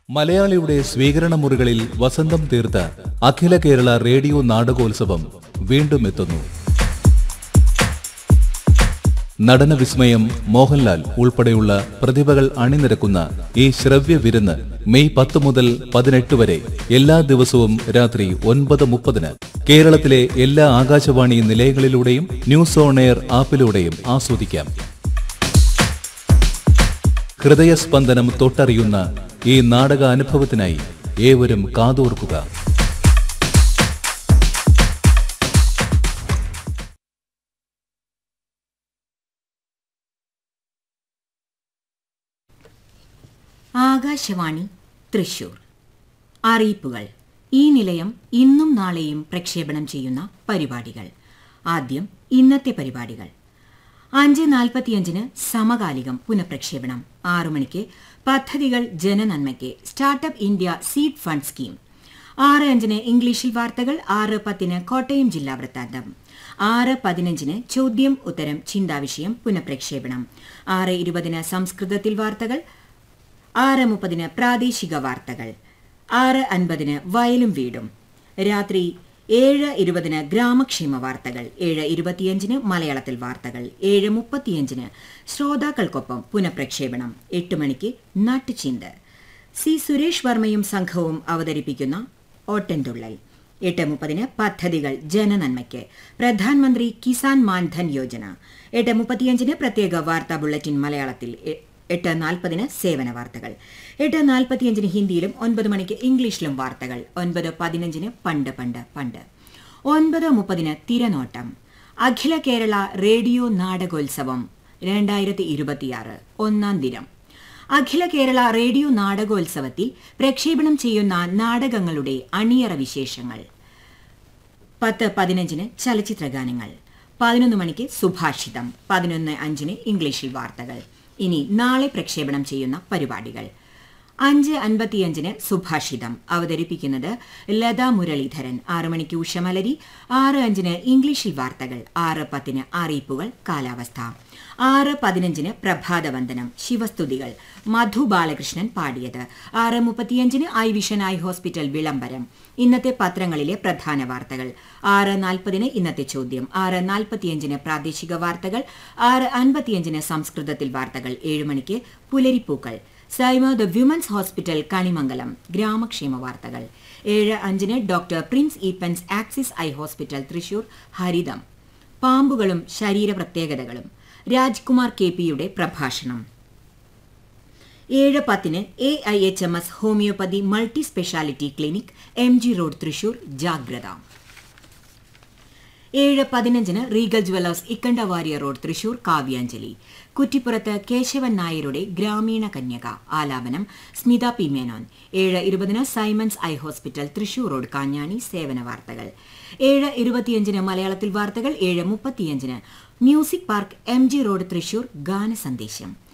മലയാളിയുടെ സ്വീകരണ മുറികളിൽ വസന്തം തീർത്ത അഖില കേരള റേഡിയോ നാടകോത്സവം വീണ്ടും എത്തുന്നു നടന വിസ്മയം മോഹൻലാൽ ഉൾപ്പെടെയുള്ള പ്രതിഭകൾ അണിനിരക്കുന്ന ഈ ശ്രവ്യ വിരുന്ന് മെയ് പത്ത് മുതൽ പതിനെട്ട് വരെ എല്ലാ ദിവസവും രാത്രി ഒൻപത് മുപ്പതിന് കേരളത്തിലെ എല്ലാ ആകാശവാണി നിലയങ്ങളിലൂടെയും ന്യൂസ് ഓൺ എയർ ആപ്പിലൂടെയും ആസ്വദിക്കാം ഹൃദയസ്പന്ദനം തൊട്ടറിയുന്ന ഈ നാടക അനുഭവത്തിനായി ഏവരും കാതോർക്കുക ആകാശവാണി തൃശൂർ അറിയിപ്പുകൾ ഈ നിലയം ഇന്നും നാളെയും പ്രക്ഷേപണം ചെയ്യുന്ന പരിപാടികൾ ആദ്യം ഇന്നത്തെ പരിപാടികൾ അഞ്ച് നാൽപ്പത്തിയഞ്ചിന് സമകാലികം പുനഃപ്രക്ഷേപണം ആറു മണിക്ക് പദ്ധതികൾ ജനനന്മയ്ക്ക് startup India seed fund scheme ആറ് അഞ്ചിന് ഇംഗ്ലീഷിൽ വാർത്തകൾ ആറ് പത്തിന് കോട്ടയം ജില്ലാ വൃത്താന്തം ആറ് പതിനഞ്ചിന് ചോദ്യം ഉത്തരം ചിന്താവിഷയം പുനഃപ്രക്ഷേപണം ആറ് ഇരുപതിന് സംസ്കൃതത്തിൽ വാർത്തകൾ ആറ് മുപ്പതിന് പ്രാദേശിക വാർത്തകൾ ആറ് അൻപതിന് വയലും വീടും രാത്രി ഏഴ് ഇരുപതിന് ഗ്രാമക്ഷേമ വാർത്തകൾ ഏഴ് ഇരുപത്തിയഞ്ചിന് മലയാളത്തിൽ വാർത്തകൾ ഏഴ് മുപ്പത്തിയഞ്ചിന് ശ്രോതാക്കൾക്കൊപ്പം പുനഃപ്രക്ഷേപണം എട്ട് മണിക്ക് നാട്ടുചിന്ത് സി സുരേഷ് വർമ്മയും സംഘവും അവതരിപ്പിക്കുന്ന ഓട്ടൻതുള്ളൽ എട്ട് മുപ്പതിന് പദ്ധതികൾ ജനനന്മയ്ക്ക് പ്രധാനമന്ത്രി കിസാൻ മാൻധൻ യോജന എട്ട് മുപ്പത്തിയഞ്ചിന് പ്രത്യേക വാർത്താ ബുള്ളറ്റിൻ മലയാളത്തിൽ എ- എട്ട് നാൽപ്പതിന് സേവന വാർത്തകൾ എട്ട് നാൽപ്പത്തിയഞ്ചിന് ഹിന്ദിയിലും ഒൻപത് മണിക്ക് ഇംഗ്ലീഷിലും വാർത്തകൾ ഒൻപത് പതിനഞ്ചിന് പണ്ട് പണ്ട് പണ്ട് ഒൻപത് മുപ്പതിന് തിരനോട്ടം അഖില കേരള റേഡിയോ നാടകോത്സവം രണ്ടായിരത്തി ഇരുപത്തിയാറ് ഒന്നാം ദിനം അഖില കേരള റേഡിയോ നാടകോത്സവത്തിൽ പ്രക്ഷേപണം ചെയ്യുന്ന നാടകങ്ങളുടെ അണിയറ വിശേഷങ്ങൾ പത്ത് പതിനഞ്ചിന് ചലച്ചിത്ര ഗാനങ്ങൾ പതിനൊന്ന് മണിക്ക് സുഭാഷിതം പതിനൊന്ന് അഞ്ചിന് ഇംഗ്ലീഷിൽ വാർത്തകൾ ഇനി നാളെ പ്രക്ഷേപണം ചെയ്യുന്ന പരിപാടികൾ അഞ്ച് അൻപത്തിയഞ്ചിന് സുഭാഷിതം അവതരിപ്പിക്കുന്നത് ലതാ മുരളീധരൻ ആറ് മണിക്ക് ഉഷമലരി ആറ് അഞ്ചിന് ഇംഗ്ലീഷിൽ വാർത്തകൾ ആറ് പത്തിന് അറിയിപ്പുകൾ കാലാവസ്ഥ ആറ് പതിനഞ്ചിന് പ്രഭാതവന്ദനം ശിവസ്തുതികൾ മധു ബാലകൃഷ്ണൻ പാടിയത് ആറ് മുപ്പത്തിയഞ്ചിന് ഐ വിഷൻ ഐ ഹോസ്പിറ്റൽ വിളംബരം ഇന്നത്തെ പത്രങ്ങളിലെ പ്രധാന വാർത്തകൾ ആറ് നാൽപ്പതിന് ഇന്നത്തെ ചോദ്യം ആറ് നാൽപ്പത്തിയഞ്ചിന് പ്രാദേശിക വാർത്തകൾ ആറ് അൻപത്തിയഞ്ചിന് സംസ്കൃതത്തിൽ വാർത്തകൾ ഏഴ് മണിക്ക് പുലരിപ്പൂക്കൾ Saima the women's hospital Kanimangalam ഗ്രാമക്ഷേമ വാർത്തകൾ ഏഴ് അഞ്ചിന് doctor Prince Eapen's Axis eye hospital Thrissur ഹരിതം പാമ്പുകളും ശരീര പ്രത്യേകതകളും രാജ്കുമാർ കെ പിയുടെ പ്രഭാഷണം ഏഴ് പത്തിന് A I H M S homoeopathy multi speciality clinic M G road Thrissur ജാഗ്രത ഏഴ് പതിനഞ്ചിന് Regal jewellers Ikkandavariya road Thrissur കാവ്യാഞ്ജലി കുറ്റിപ്പുറത്ത് കേശവൻ നായരുടെ ഗ്രാമീണ കന്യക ആലാപനം സ്മിത പി മേനോൻ ഏഴ് ഇരുപതിന് Simon's eye hospital Thrissur road Kanjani സേവന വാർത്തകൾ ഏഴ് ഇരുപത്തിയഞ്ചിന് മലയാളത്തിൽ വാർത്തകൾ ഏഴ് മുപ്പത്തിയഞ്ചിന് music park M G road Thrissur ഗാന സന്ദേശം